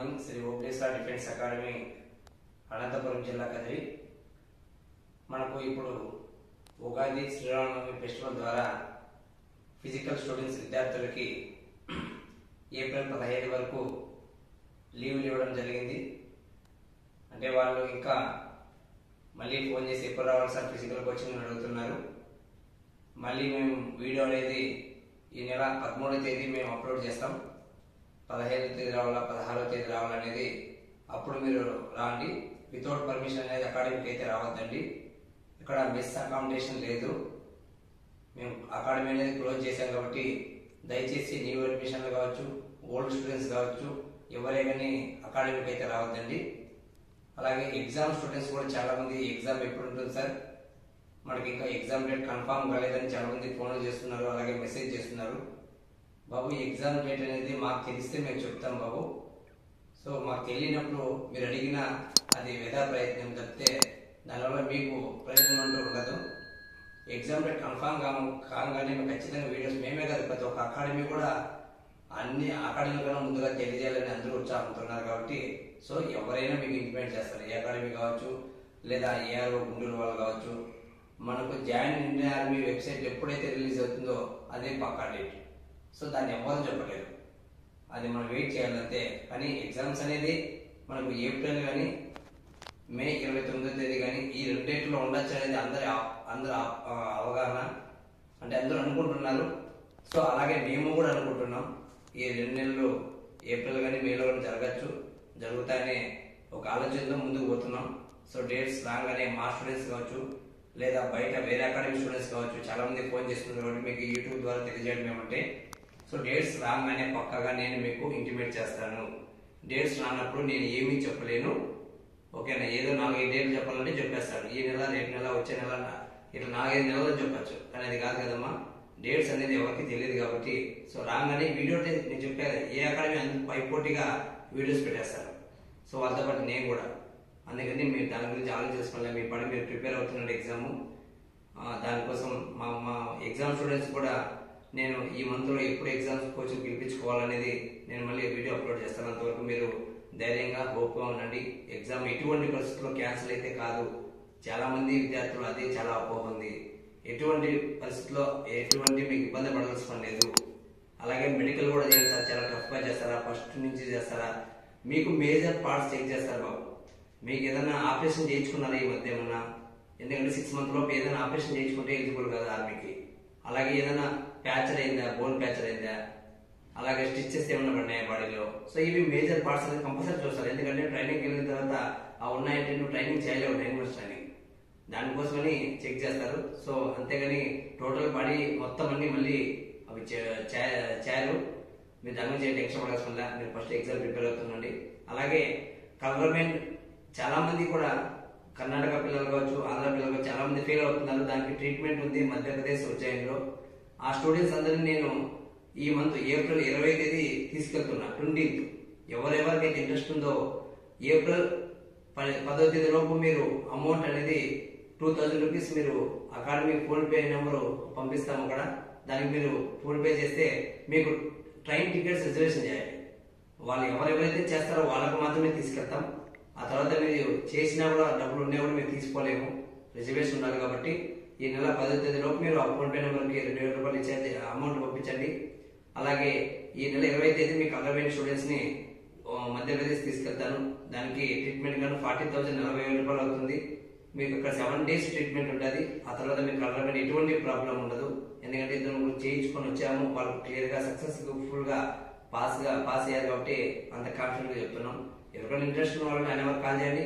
morning Shri Obleshwara defence academy Anantapuram జిల్లా కదిరి మనకు ఇప్పుడు ఉగాది శ్రీరామనవమి ఫెస్టివల్ ద్వారా ఫిజికల్ స్టూడెంట్స్ విద్యార్థులకి ఏప్రిల్ పదహైదు వరకు లీవ్లు ఇవ్వడం జరిగింది అంటే వాళ్ళు ఇంకా మళ్ళీ ఫోన్ చేసి ఎప్పుడు రావాలి సార్ ఫిజికల్ కోచింగ్ అని అడుగుతున్నారు మళ్ళీ మేము వీడియో అనేది ఈ నెల పదమూడవ తేదీ మేము అప్లోడ్ చేస్తాం పదహైదో తేదీ రావాలా పదహారో తేదీ రావాలనేది అప్పుడు మీరు రాండి వితౌట్ పర్మిషన్ అనేది అకాడమీకి అయితే రావద్దండి ఇక్కడ మిస్ అకామిడేషన్ లేదు మేము అకాడమీ అనేది క్లోజ్ చేశాం కాబట్టి దయచేసి న్యూ అడ్మిషన్లు కావచ్చు ఓల్డ్ స్టూడెంట్స్ కావచ్చు ఎవరే కానీ అకాడమీకి అయితే రావద్దండి అలాగే ఎగ్జామ్ స్టూడెంట్స్ కూడా చాలా మంది ఎగ్జామ్ ఎప్పుడు ఉంటుంది సార్ మనకి ఇంకా ఎగ్జామ్ డేట్ కన్ఫామ్ కాలేదని చాలా మంది ఫోన్లు చేస్తున్నారు అలాగే మెసేజ్ చేస్తున్నారు బాబు ఎగ్జామ్ డేట్ అనేది మాకు తెలిస్తే మేము చెప్తాం బాబు సో మాకు తెలియనప్పుడు మీరు అడిగిన అది వ్యధా ప్రయత్నం తప్పితే దానివల్ల మీకు ప్రయత్నం అంటూ ఉండదు ఎగ్జామ్ డేట్ కన్ఫామ్ కాము కాగానే మేము ఖచ్చితంగా వీడియోస్ మేమే కాదు ప్రతి ఒక్క అకాడమీ కూడా అన్ని అకాడమీ కన్నా ముందుగా తెలియజేయాలని అందరూ ఉత్సాహంతో ఉన్నారు కాబట్టి సో ఎవరైనా మీకు ఇంటిమేట్ చేస్తారు ఏ అకాడమీ కావచ్చు లేదా ఏఆర్ఓ గుంటూరు వాళ్ళు కావచ్చు మనకు జాయిన్ ఇండియన్ ఆర్మీ వెబ్సైట్ ఎప్పుడైతే రిలీజ్ అవుతుందో అదే పక్కా డేట్ సో దాన్ని ఎవరు చెప్పలేరు అది మనం వెయిట్ చేయాలంతే కానీ ఎగ్జామ్స్ అనేది మనకు ఏప్రిల్ కానీ మే ఇరవై తొమ్మిదో తేదీ కానీ ఈ రెండు డేట్లో ఉండొచ్చు అనేది అందరి ఆ- అందరి ఆ- ఆ అవగాహన అంటే అందరూ అనుకుంటున్నారు సో అలాగే మేము కూడా అనుకుంటున్నాం ఈ రెండు నెలలు ఏప్రిల్ కానీ మేలో కానీ జరగచ్చు జరుగుతాయనే ఒక ఆలోచనతో ముందుకు పోతున్నాం సో డేట్స్ రాగానే మా స్టూడెంట్స్ కావచ్చు లేదా బయట వేరే అకాడమీ స్టూడెంట్స్ కావచ్చు చాలా మంది ఫోన్ చేస్తున్నారు కాబట్టి మీకు యూట్యూబ్ ద్వారా తెలియజేయడం ఏమంటే సో డేట్స్ రాగానే పక్కగా నేను మీకు ఇంటిమేట్ చేస్తాను డేట్స్ రానప్పుడు నేను ఏమీ చెప్పలేను ఓకేనా ఏదో నాలుగైదు డేట్లు చెప్పాలంటే చెప్పేస్తాను ఈ నెల రేపు నెల వచ్చే నెల నా- ఇట్లా నాలుగైదు నెలలు చెప్పచ్చు కానీ అది కాదు కదమ్మా డేట్స్ అనేది ఎవరికి తెలియదు కాబట్టి సో రాగానే వీడియో టే- నేను చెప్పేది ఏ అకాడమీ అంత పైపోటీగా వీడియోస్ పెట్టేస్తారు సో వాళ్ళతో పాటు నేను కూడా అందుకని మీరు దాని గురించి ఆలోచించుకోవాలి మీ పని మీరు ప్రిపేర్ అవుతున్న ఎగ్జాము ఆ, దానికోసం మా మా ఎగ్జామ్ స్టూడెంట్స్ కూడా నేను ఈ మంత్లో ఎప్పుడు ఎగ్జామ్స్ కోచింగ్ పిలిపించుకోవాలనేది నేను మళ్ళీ వీడియో అప్లోడ్ చేస్తాను అంతవరకు మీరు ధైర్యంగా హోప్గా ఉండండి ఎగ్జామ్ ఎటువంటి పరిస్థితుల్లో క్యాన్సిల్ అయితే కాదు చాలా మంది విద్యార్థులు అదే చాలా అపోహ ఉంది ఎటువంటి పరిస్థితుల్లో ఎటువంటి మీకు ఇబ్బంది పడాల్సిన పని లేదు అలాగే మెడికల్ కూడా చేయాలి సార్ చాలా టఫ్గా చేస్తారా ఫస్ట్ నుంచి చేస్తారా మీకు మేజర్ పార్ట్స్ చెక్ చేస్తారు బాబు మీకు ఏదైనా ఆపరేషన్ చేయించుకున్నారా ఈ మధ్య ఏమన్నా ఎందుకంటే సిక్స్ మంత్ లోపు ఏదైనా ఆపరేషన్ చేయించుకుంటే ఎలిజిబుల్ కదా ఆర్మీకి అలాగే ఏదైనా ప్యాచర్ అయిందా బోన్ ప్యాచర్ అయిందా అలాగే స్టిచ్చెస్ ఏమైనా పడినాయా బాడీలో సో ఇవి మేజర్ పార్ట్స్ అనేది కంపల్సరీ చూస్తారు ఎందుకంటే ట్రైనింగ్ వెళ్ళిన తర్వాత ఆ ఉన్నాయంటే నువ్వు ట్రైనింగ్ చేయలేవు నైన్ మంత్స్ ట్రైనింగ్ దానికోసమని చెక్ చేస్తారు సో అంతేగాని టోటల్ బాడీ మొత్తం అన్ని మళ్ళీ అవి చే- చే- చేయాలి మీరు దాని గురించి టెన్షన్ పడాల్సిన మీరు ఫస్ట్ ఎగ్జామ్ ప్రిపేర్ అవుతుండండి అలాగే గవర్నమెంట్ చాలా మంది కూడా కర్ణాటక పిల్లలు కావచ్చు ఆంధ్ర పిల్లలు కావచ్చు చాలా మంది ఫెయిల్ అవుతున్నారు దానికి ట్రీట్మెంట్ ఉంది మధ్యప్రదేశ్ ఉజ్జయిన్లో ఆ స్టూడెంట్స్ అందరినీ నేను ఈ మంత్ ఏప్రిల్ ఇరవై తేదీ తీసుకెళ్తున్నా ట్వంటీన్త్ ఎవరెవరికైతే ఇంట్రెస్ట్ ఉందో ఏప్రిల్ పది పదో తేదీ లోపు మీరు అమౌంట్ అనేది టూ థౌజండ్ రూపీస్ మీరు అకాడమీ ఫోన్ పే నెంబర్ పంపిస్తాము అక్కడ దానికి మీరు ఫోన్ పే చేస్తే మీకు ట్రైన్ టికెట్స్ రిజర్వేషన్ చేయాలి వాళ్ళు ఎవరెవరైతే చేస్తారో వాళ్ళకు మాత్రమే తీసుకెళ్తాం ఆ తర్వాత మీరు చేసినా కూడా డబ్బులు ఉన్నా కూడా మీరు తీసుకోలేము రిజర్వేషన్ ఉండాలి కాబట్టి ఈ నెల పదో తేదీ లోపు మీరు ఆ ఫోన్ పే నెంబర్కి రెండు వేల రూపాయలు ఇచ్చే అమౌంట్ పంపించండి అలాగే ఈ నెల ఇరవై తేదీ మీకు అగ్రమైన స్టూడెంట్స్ ని ఆ, మధ్యప్రదేశ్ తీసుకెళ్తాను దానికి ట్రీట్మెంట్ గాను ఫార్టీ థౌసండ్ నలభై వేల రూపాయలు అవుతుంది మీకు ఇక్కడ సెవెన్ డేస్ ట్రీట్మెంట్ ఉంటుంది ఆ తర్వాత మీకు అగ్రమైన ఎటువంటి ప్రాబ్లం ఉండదు ఎందుకంటే ఇద్దరు ముగ్గురు చేయించుకొని వచ్చాము వాళ్ళు క్లియర్ గా సక్సెస్ఫుల్ గా పాస్ గా పాస్ అయ్యారు కాబట్టి అంత కాన్ఫిడెంట్ గా చెప్తున్నాం ఎవరికైనా ఇంట్రెస్ట్ ఉన్న వాళ్ళని ఆయన కాల్ చేయండి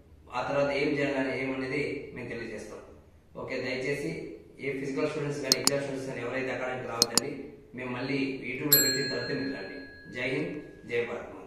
ఆ తర్వాత ఏం చేయాలని ఏమనేది మేము తెలియజేస్తాం ఓకే దయచేసి ఏ ఫిజికల్ స్టూడెంట్స్ కానీ ఎగ్జామ్ స్టూడెంట్స్ కానీ ఎవరైతే అకాడమీకి రావద్దండి మేము మళ్ళీ యూట్యూబ్లో పెట్టిన తర్వాత మీరు రండి జై హింద్ జై భారత్